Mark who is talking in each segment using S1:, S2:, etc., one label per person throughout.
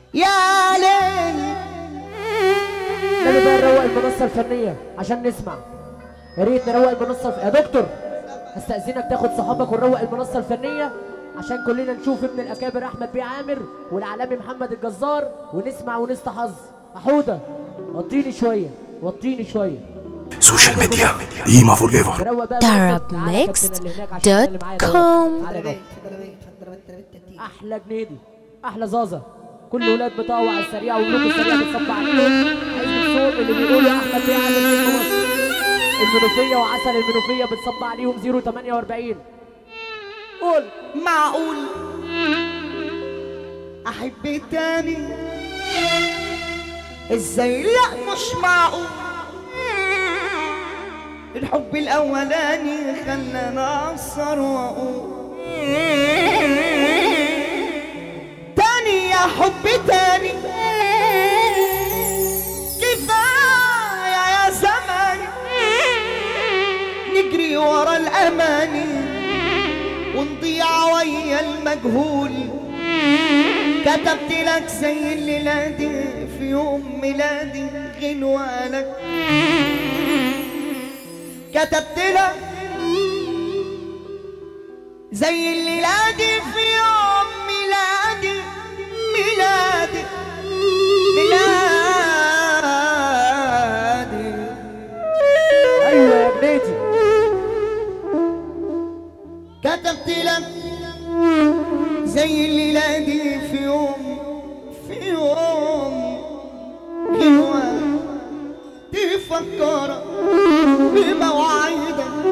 S1: يا ليل
S2: نبي بقى نروق المنصة الفنية عشان نسمع يا ريت نروق المنصة الف... يا دكتور استأذنك تاخد صحابك ونروق المنصة الفنية عشان كلنا نشوف ابن الأكابر أحمد بيه عامر والعالمي محمد الجزار ونسمع ونستحظ أحودة وطيني شوية وطيني شوية
S3: سوشيال ميديا إيما فور ايفر
S2: نروق بقى
S4: Darabmixed dot com.
S2: احلى جنيدي احلى زازا كل ولاد بتقوى على السريع وملوك السريع بتصب عليهم حزب الصوت اللي بيقولوا احمد بيه عامل نجم مصر المنوفيه وعسل المنوفيه بتصب عليهم 048 قول
S1: معقول احب تاني ازاي لا مش معقول الحب الاولاني خلاني اقصر واقول تاني يا حب تاني كفايه يا زمان نجري ورا الاماني ونضيع ويا المجهول كتبت لك زي الليلة دي في يوم ميلادي غنوة لك كتبت لك زي الليلة دي في يوم ميلادي ميلادي ميلادي
S2: ايوه يا جنيدي
S1: كتبت لك زي الليلة دي في يوم في يوم غنوة تفكر بمواعيدك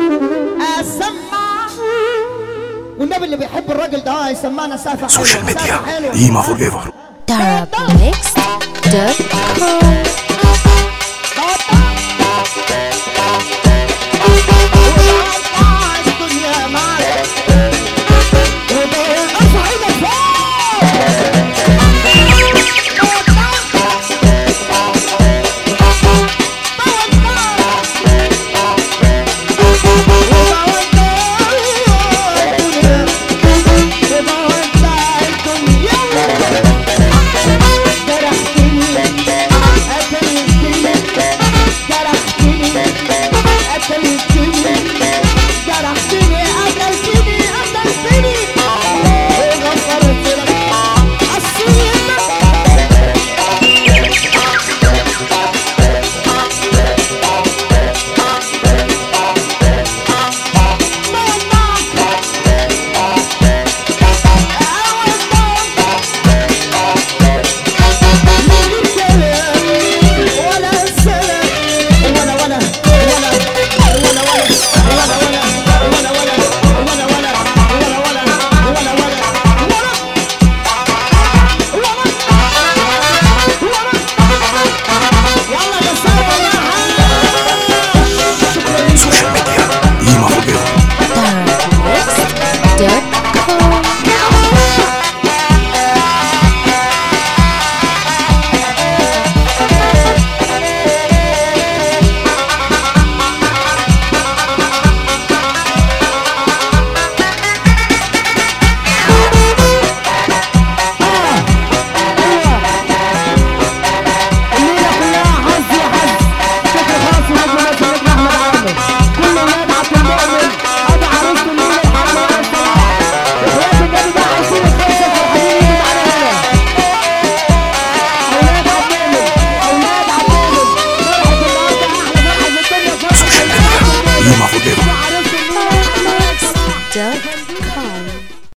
S1: أسمع والنبي اللي بيحب الراجل ده هيسمعنا سقفة
S3: سوشيال
S1: حلوة
S3: ميديا
S1: سقفة حلوة
S3: إيما فور ايفر
S4: Darabmixed dot com.
S1: الدنيا معاك ارفع ايدك فوق جرحتني قتلتني قتلتني وغفرت لك أصيلك
S3: سوشيال ميديا إيما فور ايفر
S4: Darabmixed dot com.
S2: الليله كلها حظ وحظ شكر خاص ونجم مصر نجم احمد عامر كل ولاد عبد المؤمن ابو عروسه الليله الحاج وائل صلاح اخوات النبي بقى عايشين الخمسه فرحانين يجوا معانا هنا اولاد عبد المؤمن اولاد عبد المؤمن فرحه النهارده احلى فرحه في الدنيا فرحه
S3: سوشيال ميديا إيما فور ايفر
S2: عروسه الليله الحاج وائل صلاح
S4: Dot